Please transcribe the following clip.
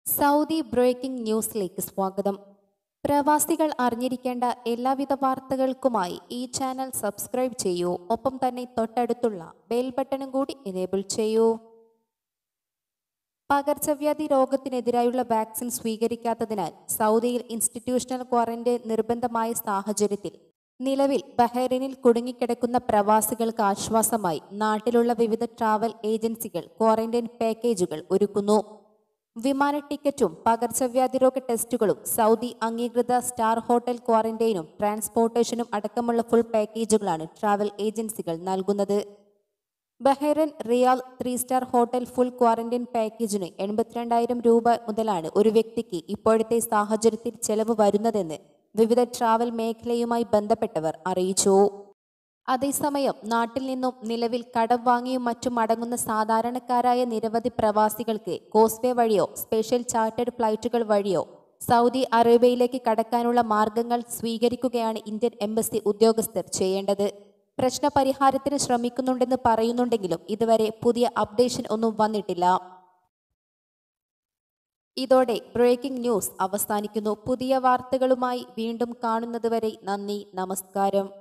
Saudi breaking ന്യൂസിലേക്ക് സ്വാഗതം പ്രവാസികൾ അറിഞ്ഞിരിക്കേണ്ട എല്ലാവിധ വാർത്തകൾക്കുമായി ഈ ചാനൽ സബ്സ്ക്രൈബ് ചെയ്യൂ ഒപ്പം തന്നെ തൊട്ടടുത്തുള്ള ബെൽ ബട്ടണും കൂടി എനേബിൾ ചെയ്യൂ പകർച്ചവ്യാധി രോഗത്തിനെതിരായുള്ള വാക്സിൻ സ്വീകരിക്കാത്തതിനാൽ സൗദിയിൽ ഇൻസ്റ്റിറ്റ്യൂഷണൽ ക്വാറന്റൈൻ നിർബന്ധമായ സാഹചര്യത്തിൽ നിലവിൽ ബഹ്റൈനിൽ കുടുങ്ങിക്കിടക്കുന്ന പ്രവാസികൾക്ക് ആശ്വാസമായി നാട്ടിലുള്ള വിവിധ ട്രാവൽ ഏജൻസികൾ ക്വാറന്റൈൻ പാക്കേജുകൾ ഒരുക്കുന്നു വിമാന ടിക്കറ്റും പകർച്ചവ്യാധി രോഗ ടെസ്റ്റുകളും സൗദി അംഗീകൃത സ്റ്റാർ ഹോട്ടൽ ക്വാറന്റൈനും ട്രാൻസ്പോർട്ടേഷനും അടക്കമുള്ള ഫുൾ പാക്കേജുകളാണ് ട്രാവൽ ഏജൻസികൾ നൽകുന്നത് Bahrain riyal three star hotel full quarantine പാക്കേജിന് എൺപത്തിരണ്ടായിരം രൂപ മുതലാണ് ഒരു വ്യക്തിക്ക് ഇപ്പോഴത്തെ സാഹചര്യത്തിൽ ചെലവ് വരുന്നതെന്ന് വിവിധ ട്രാവൽ മേഖലയുമായി ബന്ധപ്പെട്ടവർ അറിയിച്ചു അതേസമയം നാട്ടിൽ നിന്നും നിലവിൽ കടം വാങ്ങിയും മറ്റും മടങ്ങുന്ന സാധാരണക്കാരായ നിരവധി പ്രവാസികൾക്ക് കോസ്വേ വഴിയോ സ്പെഷ്യൽ ചാർട്ടേഡ് ഫ്ലൈറ്റുകൾ വഴിയോ സൗദി അറേബ്യയിലേക്ക് കടക്കാനുള്ള മാർഗങ്ങൾ സ്വീകരിക്കുകയാണ് ഇന്ത്യൻ എംബസി ഉദ്യോഗസ്ഥർ ചെയ്യേണ്ടത് പ്രശ്നപരിഹാരത്തിന് ശ്രമിക്കുന്നുണ്ടെന്ന് പറയുന്നുണ്ടെങ്കിലും ഇതുവരെ പുതിയ അപ്ഡേഷൻ ഒന്നും വന്നിട്ടില്ല ഇതോടെ ബ്രേക്കിംഗ് ന്യൂസ് അവസാനിക്കുന്നു പുതിയ വാർത്തകളുമായി വീണ്ടും കാണുന്നതുവരെ നന്ദി നമസ്കാരം